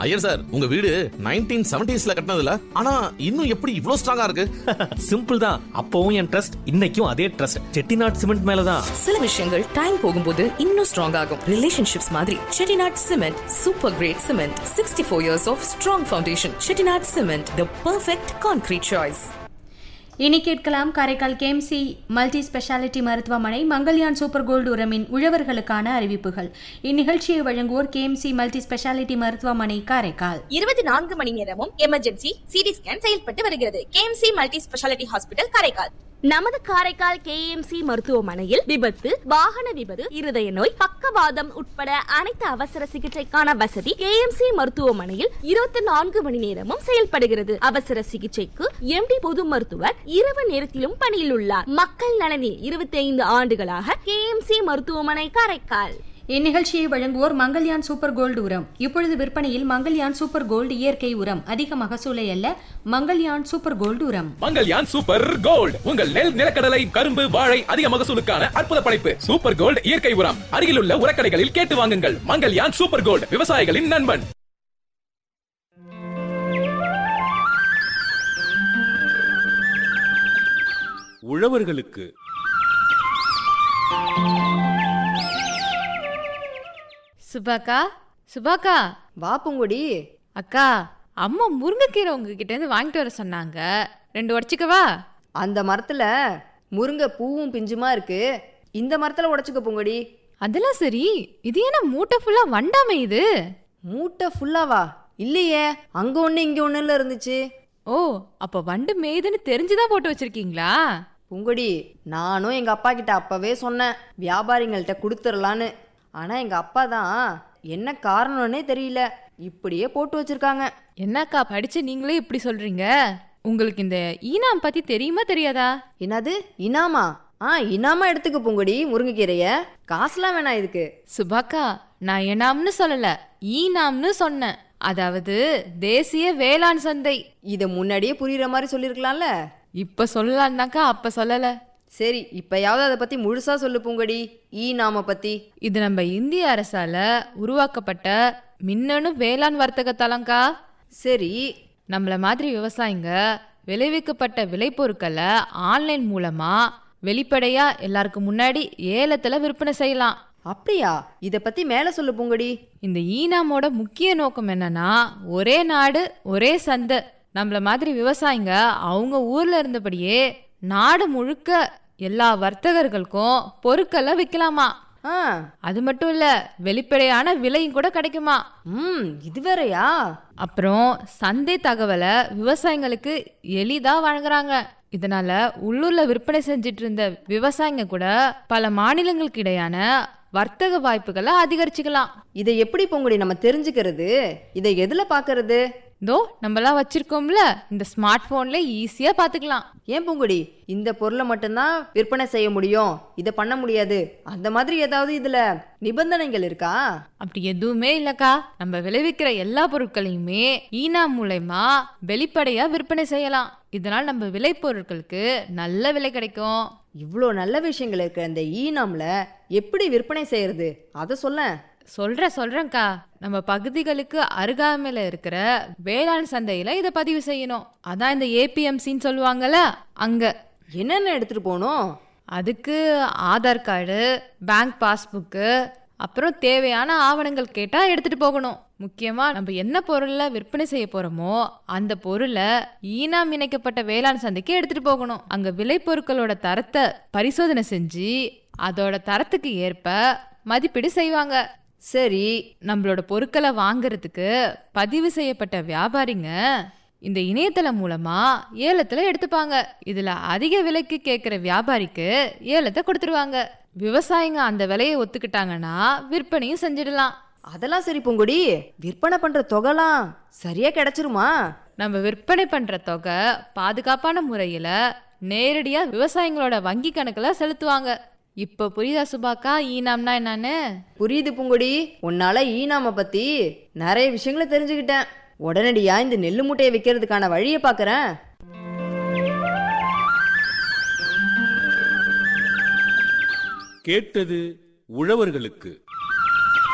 Iyer sir உங்க வீடு nineteen செவன்டிஸ்ல கட்டினதுல ஆனா இன்னும் எப்படி இவ்ளோ ஸ்ட்ராங்கா இருக்கு சிம்பிள் தான் அப்பவும் என் ட்ரஸ்ட் இன்னைக்கும் அதே ட்ரஸ்ட் செட்டிநாட் சிமெண்ட் மேலதான் சில விஷயங்கள் டைம் போகும்போது இன்னும் ஸ்ட்ராங் ஆகும் ரிலேஷன்ஷிப்ஸ் மாதிரி Chettinad cement super great cement sixty four years of strong foundation Chettinad cement the perfect concrete choice இனி கேட்கலாம் காரைக்கால் கேஎம்சி மல்டி ஸ்பெஷாலிட்டி மருத்துவமனை மங்கல்யான் சூப்பர் கோல்டு உரமின் உழவர்களுக்கான அறிவிப்புகள் இந்நிகழ்ச்சியை வழங்குவோர் கேஎம்சி மல்டி ஸ்பெஷாலிட்டி மருத்துவமனை காரைக்கால் இருபத்தி நான்கு மணி நேரமும் எமர்ஜென்சி சிடி ஸ்கேன் செயல்பட்டு வருகிறது KMC multi speciality hospital Karaikal நமது காரைக்கால் கேஎம்சி மருத்துவமனையில் விபத்து வாகன விபத்து இருதய நோய் பக்கவாதம் உட்பட அனைத்து அவசர சிகிச்சைக்கான வசதி கேஎம்சி மருத்துவமனையில் இருபத்தி நான்கு மணி நேரமும் செயல்படுகிறது அவசர சிகிச்சைக்கு எம்டி பொது மருத்துவர் இரவு நேரத்திலும் பணியில் உள்ளார் மக்கள் நலனில் இருபத்தி ஐந்து ஆண்டுகளாக கேஎம்சி மருத்துவமனை காரைக்கால் இந்நிகழ்ச்சியை வழங்குவோர் மங்கல்யான் சூப்பர் கோல்டு உரம் இப்பொழுது விற்பனையில் மங்கல்யான் சூப்பர் கோல்டு இயற்கை உரம் அதிக மகசூலை அல்ல மங்கல்யான் சூப்பர் கோல்டு உரம் மங்கல்யான் சூப்பர் கோல்ட் உங்கள் நெல் நிலக்கடலை கரும்பு வாழை அதிக மகசூலுக்கான அற்புத படைப்பு சூப்பர் கோல்ட் இயற்கை உரம் அருகிலுள்ள உரக்கடைகளில் கேட்டு வாங்குங்கள் மங்கல்யான் சூப்பர் கோல்ட் விவசாயிகளின் நண்பன் உழவர்களுக்கு சுபாக்கா சுபாக்கா வா பூங்கொடி அக்கா அம்மா முருங்கைக்கீரை உங்ககிட்ட இருந்து வாங்கிட்டு வர சொன்னாங்க ரெண்டு உடச்சிக்கவா அந்த மரத்துல முருங்கை பூவும் பிஞ்சுமா இருக்கு இந்த மரத்துல உடைச்சுக்க பூங்கொடி அதெல்லாம் சரி இது என்ன மூட்டை ஃபுல்லா வண்டாமே இது மூட்டை ஃபுல்லாவா இல்லையே அங்க ஒண்ணு இங்க ஒண்ணுல இருந்துச்சு ஓ அப்ப வண்டு மேய்துன்னு தெரிஞ்சுதான் போட்டு வச்சிருக்கீங்களா பூங்கொடி நானும் எங்க அப்பா கிட்ட அப்பவே சொன்னேன் வியாபாரிங்கள்ட்ட கொடுத்துடலான்னு ஆனா எங்க அப்பா தான் என்ன காரணம்னே தெரியல இப்படியே போட்டு வச்சிருக்காங்க என்னக்கா படிச்சு நீங்களே இப்படி சொல்றீங்க உங்களுக்கு இந்த ஈனாம் பத்தி தெரியுமா தெரியாதா என்னது இனாமா ஆ இனாமா எடுத்துக்க பூங்கொடி முருங்கைக்கீரைய காசுலாம் வேணாம் இதுக்கு சுபாக்கா நான் எனாம்னு சொல்லல ஈனாம்னு சொன்னேன் அதாவது தேசிய வேளாண் சந்தை இதை முன்னாடியே புரியுற மாதிரி சொல்லியிருக்கலாம்ல இப்ப சொல்லலான்னாக்கா அப்ப சொல்லல சரி இப்பயாவது அதை பத்தி முழுசா சொல்லு பூங்கொடி ஈ நாம பத்தி இது நம்ம இந்திய அரசால உருவாக்கப்பட்ட மின்னணு வேளாண் வர்த்தக தளங்கா சரி நம்மள மாதிரி விவசாயிங்க விளைவிக்கப்பட்ட விளைபொருட்களை ஆன்லைன் மூலமா வெளிப்படையா எல்லாருக்கும் முன்னாடி ஏலத்துல விற்பனை செய்யலாம் அப்படியா இத பத்தி மேல சொல்லு பூங்கொடி இந்த ஈனாமோட முக்கிய நோக்கம் என்னன்னா ஒரே நாடு ஒரே சந்தை நம்மள மாதிரி விவசாயிங்க அவங்க ஊர்ல இருந்தபடியே நாடு முழுக்க எல்லா வர்த்தகர்களுக்கும் பொருட்களை விற்கலாமா ஆ அது மட்டும் இல்ல வெளிப்படையான விலையும் கூட கிடைக்குமா ம் இது வேறயா அப்புறம் சந்தை தகவலை விவசாயிங்களுக்கு எளிதா வழங்குறாங்க இதனால உள்ளூர்ல விற்பனை செஞ்சிட்டு இருந்த விவசாயிங்க கூட பல மாநிலங்களுக்கு இடையான வர்த்தக வாய்ப்புகளை அதிகரிச்சுக்கலாம் இதை எப்படி பூங்கொடி நம்ம தெரிஞ்சுக்கிறது இதை எதுல பாக்குறது இதோ நம்மலாம் வச்சிருக்கோம்ல இந்த ஸ்மார்ட் போன்ல ஈஸியா பாத்துக்கலாம் ஏன் பூங்கொடி இந்த பொருளை மட்டும்தான் விற்பனை செய்ய முடியும் இதை பண்ண முடியாது அந்த மாதிரி ஏதாவது இதுல நிபந்தனைகள் இருக்கா அப்படி எதுவுமே இல்லக்கா நம்ம விளைவிக்கிற எல்லா பொருட்களையுமே ஈனா மூலயமா வெளிப்படையா விற்பனை செய்யலாம் இதனால் நம்ம விளைபொருட்களுக்கு நல்ல விலை கிடைக்கும் இவ்வளோ நல்ல விஷயங்கள் இருக்கிற இந்த ஈ நாம்ல எப்படி விற்பனை செய்யறது அதை சொல்ல சொல்றேன் சொல்றேன்க்கா நம்ம பகுதிகளுக்கு அருகாமையில இருக்கிற வேளாண் சந்தையில இதை பதிவு செய்யணும் அதான் இந்த ஏபிஎம்சின்னு சொல்லுவாங்கல்ல அங்க என்னென்ன எடுத்துட்டு போகணும் அதுக்கு ஆதார் கார்டு பேங்க் பாஸ்புக்கு அப்புறம் தேவையான ஆவணங்கள் கேட்டா எடுத்துட்டு போகணும் முக்கியமா நம்ம என்ன பொருள்ல விற்பனை செய்ய போறோமோ அந்த பொருளை ஈனாம் இணைக்கப்பட்ட வேளாண் சந்தைக்கு எடுத்துட்டு போகணும் அங்க விளைபொருட்களோட தரத்தை பரிசோதனை செஞ்சு அதோட தரத்துக்கு ஏற்ப மதிப்பீடு செய்வாங்க சரி நம்மளோட பொருட்களை வாங்குறதுக்கு பதிவு செய்யப்பட்ட வியாபாரிங்க இந்த இணையதளம் மூலமா ஏலத்துல எடுத்துப்பாங்க இதுல அதிக விலைக்கு கேட்குற வியாபாரிக்கு ஏலத்தை கொடுத்துருவாங்க விவசாயிங்க அந்த விலையை ஒத்துக்கிட்டாங்கன்னா விற்பனையும் செஞ்சிடலாம் அதெல்லாம் சரி பூங்கொடி விற்பனை பண்ற தொகைலாம் சரியா கிடைச்சிருமா நம்ம விற்பனை பண்ற தொகை பாதுகாப்பான முறையில நேரடியா விவசாயிங்களோட வங்கி கணக்குல செலுத்துவாங்க இப்ப புரியுதா சுபாக்கா ஈனாம்னா என்னன்னு புரியுது பூங்கொடி உன்னால ஈனாம பத்தி நிறைய விஷயங்களை தெரிஞ்சுக்கிட்டேன் உடனடியா இந்த நெல்லு மூட்டையை விற்கிறதுக்கான வழியை பார்க்கறேன் கேட்டது உழவர்களுக்கு